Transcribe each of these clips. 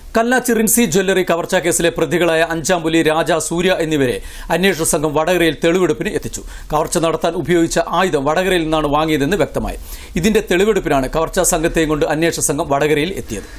Kallachi Rincy jewellery കവർച്ചാ കേസിലെ പ്രതികളായ അഞ്ചാംപുലി രാജ സൂര്യ എന്നിവരെ അന്വേഷണ സംഘം വടകരയിൽ തെളിവെടുപ്പിന് എത്തിച്ചു കവർച്ച നടത്താൻ ഉപയോഗിച്ച ആയുധം വടകരയിൽ നിന്നാണ് വാങ്ങിയതെന്ന് വ്യക്തമായി ഇതിന്റെ തെളിവെടുപ്പിനാണ് കവർച്ചാ സംഘത്തെയും കൊണ്ട് അന്വേഷണ സംഘം വടകരയിൽ എത്തിയത്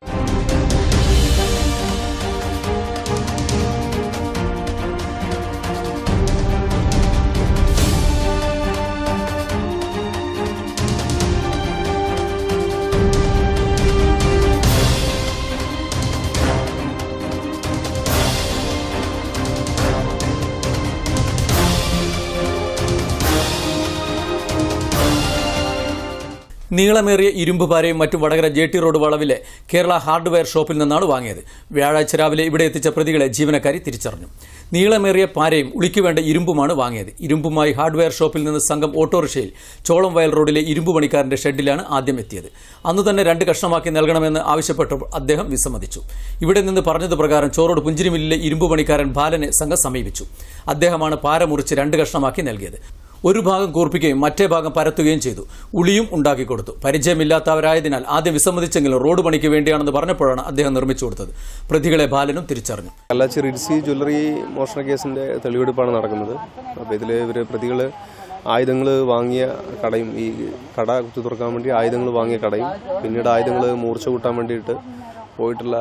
നീളമേറിയ ഇരുമ്പ് പാരയും മറ്റും വടകര ജെ ടി റോഡ് വളവിലെ കേരള ഹാർഡ്വെയർ ഷോപ്പിൽ നിന്നാണ് വാങ്ങിയത് വ്യാഴാഴ്ച രാവിലെ ഇവിടെ എത്തിച്ച പ്രതികളെ ജീവനക്കാരി തിരിച്ചറിഞ്ഞു നീളമേറിയ പാരയും ഉളിക്ക് വേണ്ട ഇരുമ്പുമാണ് വാങ്ങിയത് ഇരുമ്പുമായി ഹാർഡ്വെയർ ഷോപ്പിൽ നിന്ന് സംഘം ഓട്ടോറിക്ഷയിൽ ചോളം വയൽ റോഡിലെ ഇരുമ്പ് പണിക്കാരന്റെ ഷെഡിലാണ് ആദ്യം എത്തിയത് അന്ന് തന്നെ രണ്ട് കഷ്ണമാക്കി നൽകണമെന്ന് ആവശ്യപ്പെട്ടപ്പോൾ അദ്ദേഹം വിസമ്മതിച്ചു ഇവിടെ നിന്ന് പറഞ്ഞത് പ്രകാരം ചോറോട് പുഞ്ചിരിമില്ലിലെ ഇരുമ്പ് പണിക്കാരൻ ബാലനെ സംഘം സമീപിച്ചു അദ്ദേഹമാണ് പാര മുറിച്ച് രണ്ട് കഷ്ണമാക്കി നൽകിയത് ഒരു ഭാഗം കൂർപ്പിക്കുകയും മറ്റേ ഭാഗം പരത്തുകയും ചെയ്തു ഉളിയും ഉണ്ടാക്കി കൊടുത്തു പരിചയമില്ലാത്തവരായതിനാൽ ആദ്യം വിസമ്മതിച്ചെങ്കിലും റോഡ് പണിക്ക് വേണ്ടിയാണെന്ന് പറഞ്ഞപ്പോഴാണ് അദ്ദേഹം നിർമ്മിച്ചു കൊടുത്തത് പ്രതികളെ ബാലനും തിരിച്ചറിഞ്ഞു കല്ലാച്ചി റിഡ്സി ജ്വല്ലറി മോഷണ കേസിൻ്റെ തെളിവെടുപ്പാണ് നടക്കുന്നത് അപ്പോൾ ഇതിൽ ഇവർ പ്രതികൾ ആയുധങ്ങൾ വാങ്ങിയ കടയും ഈ കട കുത്തി തുറക്കാൻ വേണ്ടി ആയുധങ്ങൾ വാങ്ങിയ കടയും പിന്നീട് ആയുധങ്ങൾ മൂർച്ച കൂട്ടാൻ വേണ്ടിയിട്ട് പോയിട്ടുള്ള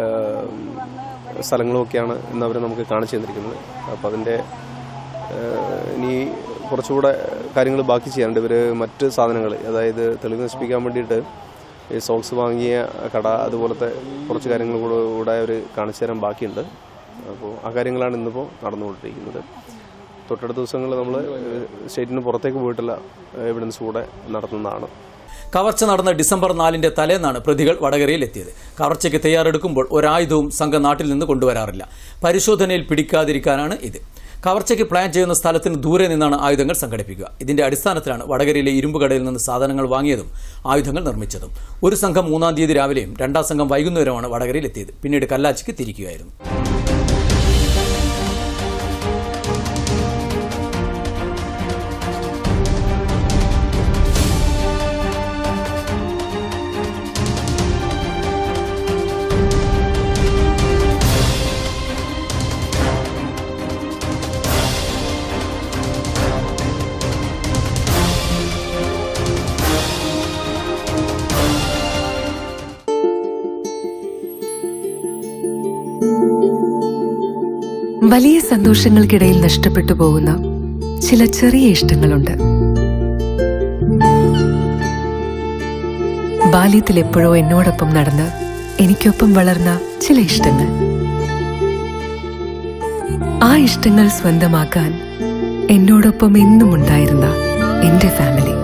ആ, സ്ഥലങ്ങളുമൊക്കെയാണ് ഇന്ന് അവർ നമുക്ക് കാണിച്ചു തന്നിരിക്കുന്നത് അപ്പോൾ അതിൻ്റെ ആ, ഇനി കുറച്ചുകൂടെ കാര്യങ്ങൾ ബാക്കി ചെയ്യാനുണ്ട് ഇവർ മറ്റ് സാധനങ്ങൾ അതായത് തെളിവ് നശിപ്പിക്കാൻ വേണ്ടിയിട്ട് ഈ സോക്സ് വാങ്ങിയ കട അതുപോലത്തെ കുറച്ച് കാര്യങ്ങൾ കൂടെ കൂടെ അവർ കാണിച്ചു തരാൻ ബാക്കിയുണ്ട് അപ്പോൾ ആ കാര്യങ്ങളാണ് ഇന്നിപ്പോൾ നടന്നുകൊണ്ടിരിക്കുന്നത് തൊട്ടടുത്ത ദിവസങ്ങളിൽ നമ്മൾ സ്റ്റേറ്റിന് പുറത്തേക്ക് പോയിട്ടുള്ള എവിഡൻസ് കൂടെ നടത്തുന്നതാണ് കവർച്ച നടന്ന ഡിസംബർ നാലിന്റെ തലേന്നാണ് പ്രതികൾ വടകരയിൽ എത്തിയത് കവർച്ചയ്ക്ക് തയ്യാറെടുക്കുമ്പോൾ ഒരായുധവും സംഘം നാട്ടിൽ നിന്ന് കൊണ്ടുവരാറില്ല പരിശോധനയിൽ പിടിക്കാതിരിക്കാനാണ് ഇത് കവർച്ചയ്ക്ക് പ്ലാൻ ചെയ്യുന്ന സ്ഥലത്തിന് ദൂരെ നിന്നാണ് ആയുധങ്ങൾ സംഘടിപ്പിക്കുക ഇതിന്റെ അടിസ്ഥാനത്തിലാണ് വടകരയിലെ ഇരുമ്പ് കടയിൽ നിന്ന് സാധനങ്ങൾ വാങ്ങിയതും ആയുധങ്ങൾ നിർമ്മിച്ചതും ഒരു സംഘം മൂന്നാം തീയതി രാവിലെയും രണ്ടാം സംഘം വൈകുന്നേരമാണ് വടകരയിൽ എത്തിയത് പിന്നീട് കല്ലാച്ചിക്ക് തിരിക്കുകയായിരുന്നു വലിയ സന്തോഷങ്ങൾക്കിടയിൽ നഷ്ടപ്പെട്ടു പോകുന്ന ചില ചെറിയ ഇഷ്ടങ്ങളുണ്ട് ബാല്യത്തിൽ എപ്പോഴോ എന്നോടൊപ്പം നടന്ന് എനിക്കൊപ്പം വളർന്ന ചില ഇഷ്ടങ്ങൾ ആ ഇഷ്ടങ്ങൾ സ്വന്തമാക്കാൻ എന്നോടൊപ്പം എന്നും ഉണ്ടായിരുന്ന എന്റെ ഫാമിലി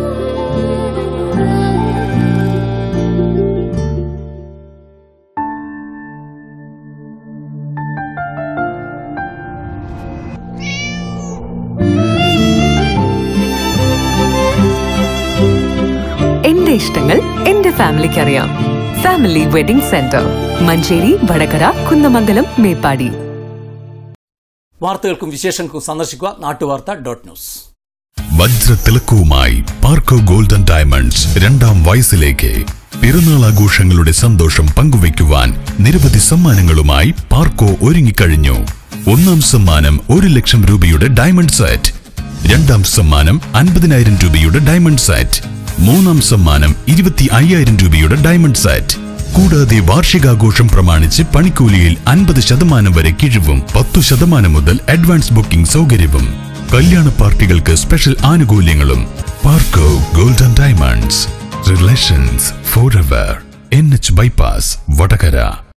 എന്റെ ഇഷ്ടങ്ങൾ എന്റെ ഫാമിലിക്ക് അറിയാം family wedding centre Manjeri Vadakara Kunnamangalam Meppadi വാർത്തകൾക്കും വിശേഷങ്ങൾക്കും സന്ദർശിക്കുക നാട്ടുവാർത്ത ഡോട്ട് ന്യൂസ് വജ്രത്തിളക്കവുമായി പാർക്കോ ഗോൾഡൻ ഡയമണ്ട്സ് രണ്ടാം വയസ്സിലേക്ക് പിറന്നാൾ ആഘോഷങ്ങളുടെ സന്തോഷം പങ്കുവയ്ക്കുവാൻ നിരവധി സമ്മാനങ്ങളുമായി പാർക്കോ ഒരുങ്ങിക്കഴിഞ്ഞു ഒന്നാം സമ്മാനം ഒരു ലക്ഷം രൂപയുടെ ഡയമണ്ട് സെറ്റ് രണ്ടാം സമ്മാനം അൻപതിനായിരം രൂപയുടെ ഡയമണ്ട് സെറ്റ് മൂന്നാം സമ്മാനം ഇരുപത്തി അയ്യായിരം രൂപയുടെ ഡയമണ്ട് സെറ്റ് കൂടാതെ വാർഷികാഘോഷം പ്രമാണിച്ച് പണിക്കൂലിയിൽ അൻപത് ശതമാനം വരെ കിഴിവും പത്തു ശതമാനം മുതൽ അഡ്വാൻസ് ബുക്കിംഗ് സൗകര്യവും കല്യാണ പാർട്ടികൾക്ക് സ്പെഷ്യൽ ആനുകൂല്യങ്ങളും Parco golden diamonds relations forever N H bypass Vadakara